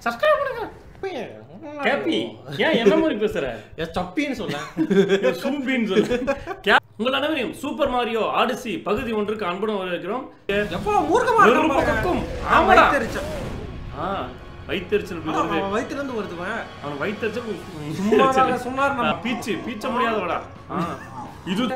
Subscribe பண்ணுங்க happy ஏன் என்ன மாதிரி பேசுற ஏ சப்பின்னு சொல்ல சூம்பின்னு சொல்லு கே- உங்கள் அனைவரையும் சூப்பர் மாரியோ ஆடிசி பகுதி ஒன்றுக்கு அன்புடன் வரவேற்கிறோம் எப்போ மூர்க்கமா ஒரு இருக்கான் பாருங்க. பக்கம். ஆ, ஆமாடா. வயித்தெரிச்சல். ஆ வயிற்றுச்சல் ஆ, அவன் வயித்துல இருந்து வருதுவன் அவன் வயிற்றுச்சல் சும்மா தாங்க சொன்னார் நம்ம. பீச்சு பீச்ச முடியாதவடா ஆ, இது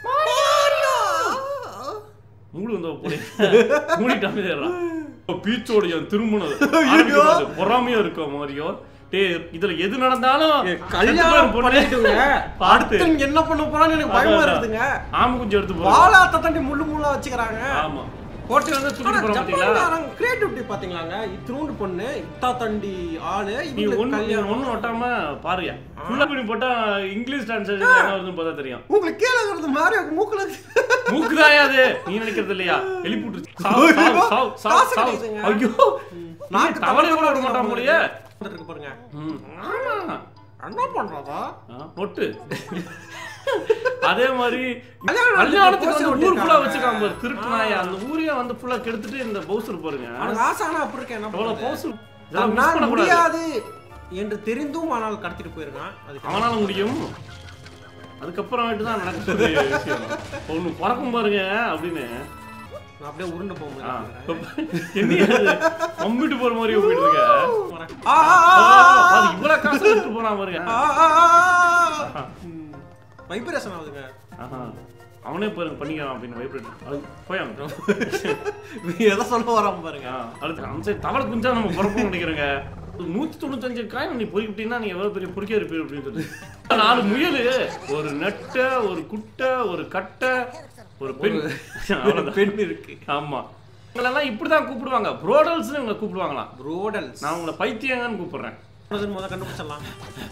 மூடு வந்த போல மூடிட்டாமே பீச்சோட என் திருமணம் ஆரம்பிக்கிறது. பொறாமையா இருக்கும் மாதிரியோ டேய் இதுல எது நடந்தாலும் கல்யாணம் பொண்ணு. பண்ணிட்டுங்க பார்த்து அடுத்து இங்க என்ன பண்ண போறான்னு எனக்கு பயமா அதான், இருக்குதுங்க ஆமை குஞ்சு எடுத்து போறோம் வாழாத்த தாண்டி முள்ளு முள்ளா வச்சுக்கிறாங்க ஆமா கோட்டை வந்து தூக்கிட்டு போறோம் பாத்தீங்களா கிரியேட்டிவிட்டி பாத்தீங்களாங்க இத்தினூண்டு பொண்ணு இத்தா தண்டி ஆளு நீ இவங்களுக்கு ஒண்ணு நீ கல்யாணம் ஒண்ணும் ஒட்டாம பாருயா ஃபுல்லா பண்ணி போட்டா இங்கிலீஷ் டிரான்ஸ்லேஷன் என்ன வருதுன்னு பார்த்தா தெரியும் உங்களுக்கு கீழே இருக்கிறது மாதிரி உங்க மூக்குல மூக்குதாயா அது நீ நினைக்கிறது இல்லையா எலிப்புட்டு சாவு சாவு சாவு சாவு காசு சாவு கிடைச்சுங்க. ஐயோ நாக்கு தவளை கூட விட மாட்டான் போலயே இருக்கு பாருங்க ம், ஆமா என்ன பண்றதா ஆ, நொட்டு அதே மாதிரி கல்யாணம் கல்யாணத்துக்கு poster வந்து ஊர் ஃபுல்லா ஒட்டிருக்காங்க. வச்சிருக்காங்க பாரு திருட்டு நாய் அந்த ஊரையே வந்து ஃபுல்லா கெடுத்துட்டு இந்த பவுசர் பாருங்க அவனுக்கு ஆசை ஆனா அப்படி இருக்கேன் என்ன எவ்வளவு பண்றது? பவுசர் இதெல்லாம் மிஸ் தன்னால் பண்ணக்கூடாது முடியாது என்று தெரிந்தும் ஆனால் கடத்திட்டு போயிருக்கான் அதுக்கு அவனால முடியும் அதுக்கப்புறமேட்டு தான் நடக்கக்கூடிய விஷயம் ஒண்ணு பிறக்கும் பாருங்க அப்படின்னு நான் அப்படியே உருண்டு போக ஆ, முடியும் என்ன அது? மம்பிட்டு போற மாதிரி போயிட்டு இருக்க ஆ, ஆ, ஆ, ஆ, அது இவ்வளவு காசு எடுத்து போனா பாருங்க ஆ, ஆ, ஆ, ஆ. ம். வைப்ரேஷன் ஆகுதுங்க ஆஹா. அவனே பாருங்க பண்ணிக்கலாம் அப்படின்னு வைப்ரேட் அது போய் அவன் நீ எதை சொல்ல வராம பாருங்க ஆ, அடுத்து நம்ம சரி தவளை குஞ்சா நம்ம பிறப்போம் நினைக்கிறேங்க நூத்தி தொண்ணூத்தஞ்சு காயின் நீ பொறி விட்டீங்கன்னா நீங்க எவ்வளவு பெரிய பொறிக்க இருப்பீர் அப்படின்னு சொல்லி நாலு முயல் ஒரு நெட்டை ஒரு குட்டை ஒரு கட்டை ஒரு பெண் அவ்வளவுதான் பெண் இருக்கு ஆமா இவங்களெல்லாம் இப்படிதான் கூப்பிடுவாங்க ப்ரோடல்ஸ் இவங்களை கூப்பிடுவாங்களாம் ரோடல்ஸ் நான் உங்களை பைத்தியங்கன்னு கூப்பிடுறேன் முத கண்டுபிடிச்சிடலாம்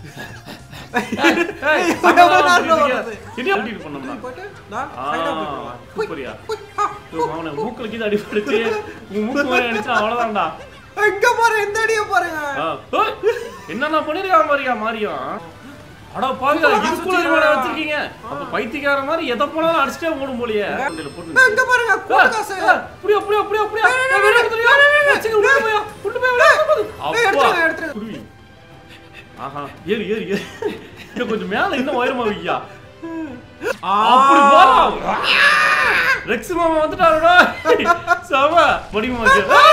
ஏய், ஏய், சம்பளம் பயமா வாங்கிட்டு வருது. இதையும் அள்ளிட்டு பண்ணோம்னா. போயிட்டு தா, ஆ, side ஆ போயிடலாம். சூப்பர்யா. போய், ஆ, இவன் அவனை மூக்குல கீது அடிபடுச்சு உன் மூக்கு மாதிரி அடிச்சா அவ்வளவுதான்டா இங்க பாரு இந்த அடிய பாருங்க ஆ, ஏய், என்னென்ன பண்ணிருக்கான் மாதிரியா மாரியம் அட பாவியா இதுக்குள்ள இவனை வச்சிருக்கீங்க அப்ப பைத்தியக்கார மாதிரி எதை போனாலும் அடிச்சுட்டே ஓடும் போலியே வண்டியில போட்டு ஏய், இங்க பாருங்க கூட்டு காசு புரியா புரியா புரியா புரியா வேற இடத்துலயா வச்சுக்க உள்ள போயா உள்ள போய் விளையாட போகுது. ஏய், அப்பா எடுத்துருங்க, எடுத்துருங்க. குருவி ஆஹா ஏறு ஏறு ஏறு இன்னும் கொஞ்சம் மேல இன்னும் உயரமா வையா ஆ, அப்படி போலாம் ரெக்ஸ் மாமா வந்துட்டாருடா சம படிமா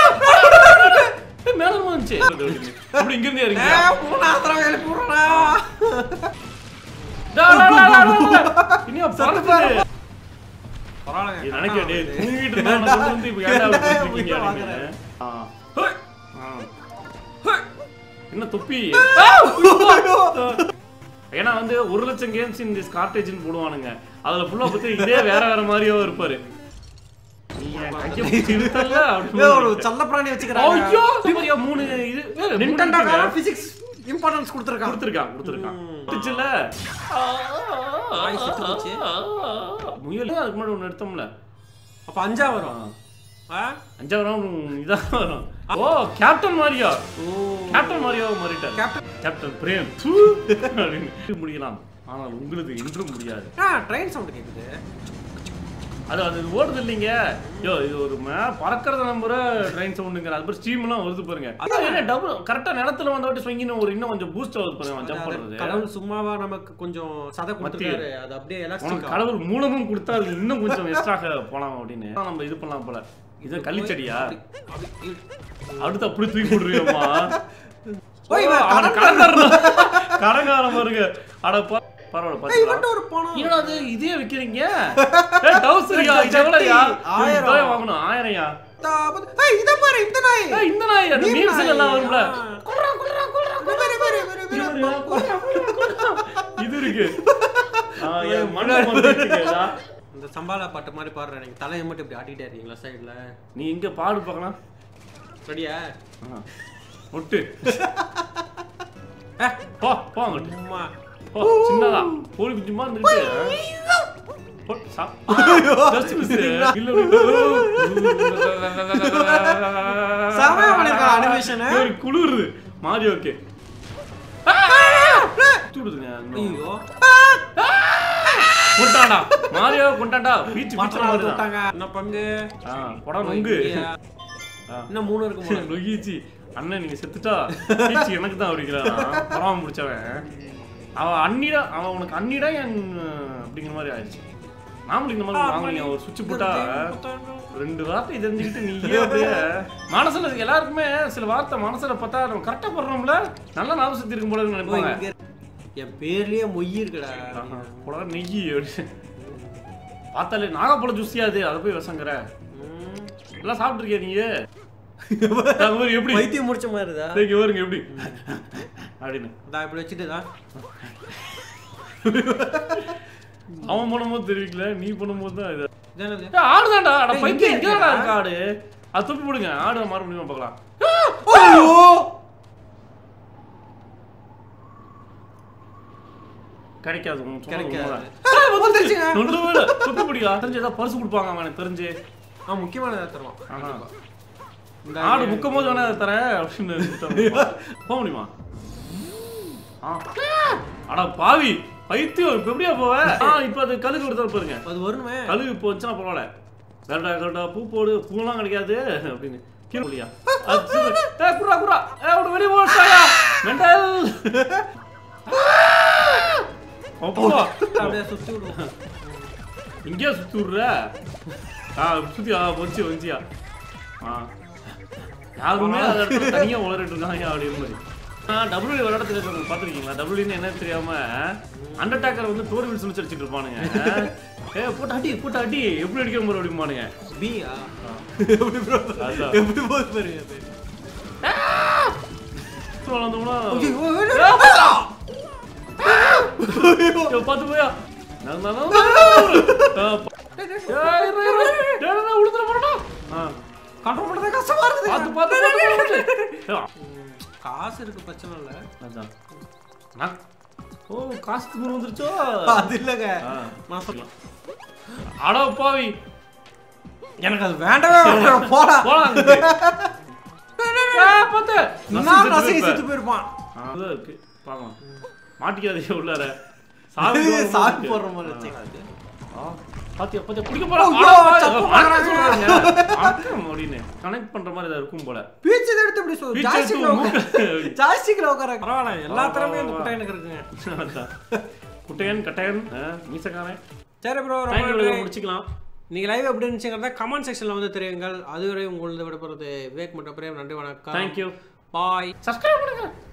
மேல வந்துச்சு அப்படி இங்க இருந்து இறங்கி ஏய், மூணாவது தடவை எழுப்பி விடுறா. இனியா பறந்துட்டு பரவாயில்லைங்க. இது நினைக்க டேய் தூங்கிட்டு இருந்தா நான் கொண்டு வந்து இப்ப ஏன்டா இப்படி வச்சிருக்கீங்க போய் அப்படின்னு. வாங்குறேன். ஆ. ஹோய். ஆ. ஹோய். என்ன தொப்பி ஏன்னா வந்து ஒரு லட்சம் கேம்ஸ் இந்த கார்டேஜ்னு போடுவானுங்க அதுல ஃபுல்லா பத்தி இதே வேற வேற மாதிரியோ இருப்பாரு நீ என் கையை பிடிச்சி இழுத்தல்ல அப்படின்னு ஏய், ஒரு சொல்லிட்டு. செல்ல பிராணி வச்சுக்கிறாங்க ஐயோ இப்படியா மூணு இது ஏய், மூணு நிண்டன்டோ இருக்குங்க. பிசிக்ஸ் இம்பார்ட்டன்ஸ் கொடுத்துருக்கான் கொடுத்துருக்கான் கொடுத்துருக்கான் பிடிச்சுல நாய் செத்து போச்சு. முயல் அதுக்கு முன்னாடி ஒன்று எடுத்தோம்ல அப்ப அஞ்சா வரும் ஆ? அஞ்சாவது round இதான் வரும் ஓ கேப்டன் மாரியா ஓ கேப்டன் மாரியா மாறிட்டார் கேப்டன் கேப்டன் பிரேம் தூ அப்படின்னு முடியலாம் ஆனால் உங்களுக்கு இன்றும் முடியாது ஆ ட்ரெயின் சவுண்ட் கேக்குது அது அது ஓடுது இல்லைங்க யோ இது ஒரு மே பறக்கிறத நம்புற ட்ரெயின் சவுண்டுங்கிற அது மாதிரி ஸ்டீம் எல்லாம் வருது பாருங்க அதான் என்ன டபுள் கரெக்டா நிலத்துல வந்த வாட்டி ஸ்விங்கின்னு ஒரு இன்னும் கொஞ்சம் பூஸ்ட் ஆகுது பாருங்க ஜம்ப் அது பண்றது கடவுள் சும்மாவா நமக்கு கொஞ்சம் சதை கொடுத்துருக்காரு அது அப்படியே உனக்கு எலாஸ்டிக் கடவுள் மூலமும் கொடுத்தா அது இன்னும் கொஞ்சம் எக்ஸ்ட்ராக போலாம் அப்படின்னு நம்ம இது பண்ணலாம் போல இது கள்ளிச்செடியா அடுத்து அப்படி தூக்கி போடுறியம்மா ஓய், இவன் அவன் கடன்காரன் கடன்காரன் பாருங்க அட பா- பரவாயில்ல பாத்தீங்களா இவன்ட்ட ஒரு பணம் என்னடா அது இதே விக்கிறீங்க ஏய் டவுசரியா இது எவ்வளவுயா ஆயிரம். ஆயிரம் வாங்கணும் ஆயிரம்யா தாபத். ஏய், இத பாரு இந்த நாய் ஏய் இந்த நாய் அந்த மீன் மீம்ஸ் நாய். எல்லாம் வரும்ல ஆ. பாரு, பாரு, பாரு, பாரு. இது இருக்கு ஆ, என் மண்ணை வந்துட்டு இருக்குடா. இந்த சம்பாலா பாட்டு மாதிரி பாடுறேன் நீங்க தலையை மட்டும் இப்படி ஆட்டிட்டே இருக்கீங்களா சைடுல நீ எங்க பாடு பார்க்கலாம் ரெடியா ஆ. ஒட்டு போ போ அங்கிட்டு அம்மா போ சின்னதா கோழி குஞ்சு மாதிரி இருந்துச்சு போ, சா- Just miss. இல்ல, செமையா பண்ணிருக்கான் animation. ஒரு குளிருது மாறி ஓகே சுடுதுங்க ஐயோ கொண்டாடா மாரியோ கொண்டாடா பீச் பீச் மாத்திரம் மாதிரி விட்டாங்க என்ன பங்கு ஆ படம் நொங்கு இங்கேயா? ஆ. இன்னும் மூணு இருக்கு போல நொகிச்சு அண்ணன் நீங்க செத்துட்டா பீச்சு எனக்கு தான் அப்படிங்கிறான் பரவாம முடிச்சவன் அவன் அண்ணிடா அவன் உனக்கு அண்ணிடா என் அப்படிங்கிற மாதிரி ஆயிடுச்சு நாமளும் இந்த மாதிரி வாங்குறீங்க ஒரு சுவிட்ச் போட்டா ரெண்டு வார்த்தை தெரிஞ்சுக்கிட்டு நீயே அப்படியே மனசுல எல்லாருக்குமே சில வார்த்தை மனசுல பார்த்தா நம்ம கரெக்டா போடுறோம்ல நல்ல ஞாபகம் சக்தி இருக்கும் போல இருக்குன்னு நினைப்பாங்க இங்க என் பேர்லயே மொய் இருக்குடா போல நெய் அப்படி பார்த்தாலே நாகப்பழ ஜூஸியா அது அதை போய் வசங்குற ம். எல்லாம் சாப்பிட்டுருக்கியா நீ அது மாதிரி எப்படி வைத்தியம் முடிச்ச மாதிரி இதா இங்க வருங்க எப்படி அப்படின்னு நான் இப்படி வச்சுட்டு தான் அவன் பண்ணும்போது தெரிவிக்கல நீ பண்ணும்போது தான் இது இதானது ஏய், ஆடுதான்டா அட ஏய், பைத்தியம் இங்கே இங்கடா இருக்கா? இருக்கு ஆடு அது துப்பி போடுங்க ஆடு மாற முடியுமா பார்க்கலாம் ஐயோ கிடைக்காது உன் சொன்னது கிடைக்காது. உண்மைதான். ஆ, வந்துருச்சுங்க. நொண்டு வேலை. துப்பி பிடிக்கா தெரிஞ்சு ஏதாவது பரிசு கொடுப்பாங்க அவன் எனக்கு தெரிஞ்சு ஆ முக்கியமானதா தருவான் ஆஹா. இந்த ஆடு முக்கும் போது வேணா தரேன் அப்படின்னு கொடுத்தாங்க. போக முடியுமா ஆ. அட பாவி பைத்தியம் இப்ப எப்படியா போவ ஆ இப்ப அது கழுகு கொடுத்தா பாருங்க அது வருமே கழுகு இப்போ வந்துச்சுன்னா பரவாயில்ல கரெக்டா கரெக்டா பூ போடு பூலாம் கிடைக்காது அப்படின்னு கீழே போலியா அது சரி. ஏய் குர்ரா குர்ரா ஏய் அவடு வெளிய போட்டாயா மெண்டல் அப்பா அப்படியே சுத்தி விடுவோம் இங்கேயா சுத்தி விடுற ஆ சுத்தி ஆ வந்துச்சு வந்துச்சியா ஆ யாருமே அந்த இடத்துல தனியா உளறிட்டு இருக்காங்க அப்படின்னு மாதிரி நான் டபுள்யூ விளையாடத்துல இருக்கவங்க பார்த்துருக்கீங்களா டபுள்யூன்னு என்ன தெரியாம அண்டர்டேக்கர் வந்து டோரி வில்ஸ் சொல்லி அடிச்சிட்டு இருப்பானுங்க ஏ போட்டு அடி போட்டு அடி எப்படி அடிக்கிற மாதிரி அப்படிம்பானுங்க பியா ஆ. எப்படி ப்ரோ அதான். எப்படி போகுது பாருங்க அது வளர்ந்தோம்னா ஐயோ, ஏய், போடா. ஏய், பார்த்து போயா நான் தான் தான் ஆ, பா- ஏய், இரு, இரு. டேய், டேய், டேய், உளுந்துற போறடா. ஆ, கண்ட்ரோல் பண்றது கஷ்டமா இருக்குது பார்த்து பார்த்து பார்த்து, பார்த்து. ஏய், காசு இருக்கு பிரச்சனை இல்ல அதான். நான்- ஓ காசு திமிரு வந்துருச்சோ அது இல்லங்க ஆ. நான் சொல்லலாம் அட பாவி எனக்கு அது வேண்டவே வேண்டாம் போடா போலாம் அங்கிட்டு. ஏய், பார்த்து. நான் நசுங்கி நசுங்கி செத்து செத்து போயிருப்பான் ஆ, அதுதான் இருக்கு பார்க்கலாம் மாட்டிக்காதீங்க உள்ளார சாவி போடுற சாவி மாதிரி போடுற இருக்கு. மாதிரி வச்சுக்காது ஆ, பாத்தியா பாத்தியா குடிக்க போறா ஐயோ, சப்பு பார்க்கறாங்க. அப்படின்னு கனெக்ட் பண்ற மாதிரி ஏதாவது இருக்கும் போல பீச் எடுத்து இப்படி சொல்லு பீச் ஜாஸ்டிக்ல எடுத்து உட்கார ஜாஸ்டிக்ல உட்கார பரவாயில்ல எல்லா வா, திறமையும் அந்த வா, வா. குட்டையனுக்கு இருக்குங்க அதான். குட்டையன் கட்டையன் ஆ, மீசக்காரன் சரி ப்ரோ தேங்க்யூ ரொம்ப முடிச்சுக்கலாம் நீங்க லைவ் எப்படி இருந்துச்சுங்கிறத கமெண்ட் செக்ஷன்ல வந்து தெரியுங்கள் அதுவரை உங்களது விடப்படுறது விவேக் மற்றும் பிரேம் நன்றி வணக்கம் தேங்க்யூ பாய் சப்ஸ்கிரைப் பண்ணுங்க